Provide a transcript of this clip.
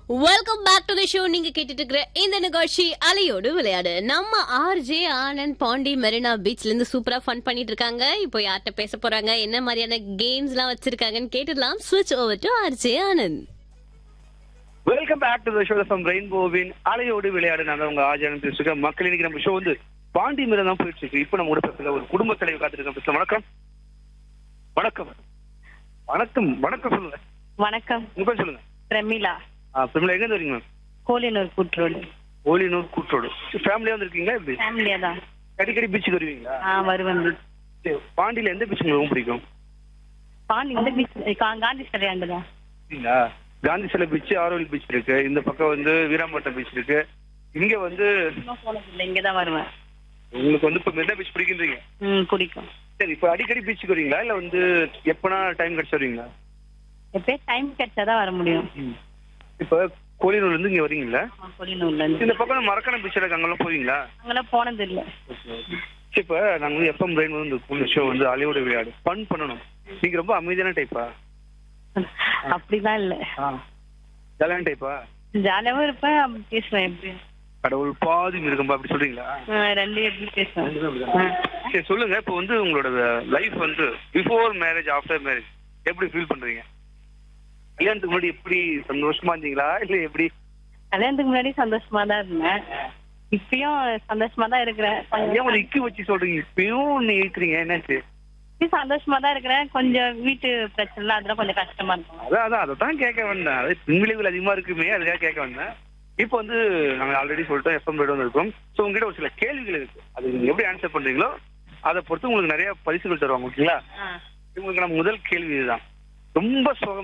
Welcome back to the show நீங்க கேட்டுட்டு இருக்கிற இந்த நிகழ்ச்சி அலையோடு விளையாடு நம்ம ஆர்ஜே ஆனந்த் பாண்டி மெரினா பீச்ல இருந்து சூப்பரா ஃபன் பண்ணிட்டு இருக்காங்க இப்போ யார்கிட்ட பேச போறாங்க என்ன மாதிரியான கேம்ஸ் எல்லாம் வச்சிருக்காங்கன்னு கேட்டுடலாம் ஸ்விட்ச் over to RJ Anand welcome back to the show from ரெயின்போவின் அலையோடு விளையாடு நான் தான் உங்க ஆஜானம் பேசிருக்கேன் மக்கள் இன்னைக்கு நம்ம ஷோ வந்து பாண்டி மேல தான் போயிட்டு இருக்கு இப்போ நம்ம கூட பேசல ஒரு குடும்ப தலைவர் காத்திருக்கேன் பேசலாம் வணக்கம் வணக்கம் வணக்கம் வணக்கம் சொல்லுங்க வணக்கம் உங்க பேர் சொல்லுங்க பிரமிளா ஆ பிரிமிலா எங்க இருந்து வரீங்க மேம் கோலினூர் கூட்டுரோடு ஓலினூர் கூட்டோடு ஃபேமிலியா வந்திருக்கீங்களா எப்படி ஃபேமிலியா தான் அடிக்கடி பீச்சுக்கு வருவீங்களா ஆ வருவேன் சரி, பாண்டியில எந்த பீச் உங்களுக்கு ரொம்ப பிடிக்கும் பாண்டி இந்த பீச் காந்தி சிலையாண்டு தான் அப்படிங்களா காந்தி சிலை பீச் ஆரோவில் பீச் இருக்கு இந்த பக்கம் வந்து வீராம்பட்டம் பீச் இருக்கு இங்க வந்து இன்னும் போனதில்லை இங்கே தான் வருவேன் உங்களுக்கு வந்து இப்போ மெரினா பீச் பிடிக்கின்றீங்க ம் பிடிக்கும் சரி இப்போ அடிக்கடி பீச்சுக்கு வரீங்களா இல்ல வந்து எப்பனா டைம் கிடைச்சு வருவீங்களா எப்பயே டைம் கிடைச்சா தான் வர முடியும் இப்போ கோலினூர்ல இருந்து இங்க வரீங்களா கோலினூர்ல இருந்து இந்த பக்கம் மரக்கணம் பீச் இருக்கு அங்கெல்லாம் போவீங்களா அங்கெல்லாம் போனதில்லை சரி, இப்போ நாங்க வந்து எஃப்எம் பிரெயின் வந்து இந்த ஷோ வந்து அலையோட விளையாடு ஃபன் பண்ணணும் நீங்க ரொம்ப அமைதியான டைப்பா அப்படிலாம் இல்லை ஜாலியான டைப்பா ஜாலியாகவும் இருப்பேன் அப்படி பேசுவேன் எப்படி கடவுள் பாதி மிருகம்பா அப்படி சொல்றீங்களா ஆ, ரெண்டு எப்படி பேசுவேன் ஆ. சரி சொல்லுங்க இப்போ வந்து உங்களோட லைஃப் வந்து பிஃபோர் மேரேஜ் ஆஃப்டர் மேரேஜ் எப்படி ஃபீல் பண்றீங்க கல்யாணத்துக்கு முன்னாடி எப்படி சந்தோஷமா இருந்தீங்களா இல்ல எப்படி கல்யாணத்துக்கு முன்னாடி சந்தோஷமா தான் இருந்தேன் இப்பயும் சந்தோஷமா தான் இருக்கிறேன் ஏன் ஒரு இக்கு வச்சு சொல்றீங்க இப்பயும் நீ இருக்கிறீங்க என்னாச்சு இப்பயும் சந்தோஷமா தான் இருக்கிறேன் கொஞ்சம் வீட்டு பிரச்சனை அதெல்லாம் கொஞ்சம் கஷ்டமா இருக்கும் அதான் அதான் அதை தான் கேட்க வந்தேன் அது பின்விளைவுகள் அதிகமா இருக்குமே அதுக்காக கேட்க வந்தேன் இப்போ வந்து நாங்க ஆல்ரெடி சொல்லிட்டோம் எஃப்எம் ரேடியோ வந்திருக்கோம் ஸோ உங்ககிட்ட ஒரு சில கேள்விகள் இருக்கு அது நீங்க எப்படி ஆன்சர் பண்றீங்களோ அதை பொறுத்து உங்களுக்கு நிறைய பரிசுகள் தருவாங்க ஓகேங்களா ஆ உங்களுக்கு நம்ம முதல் கேள்வி இதுதான் ரொம்ப சுகம்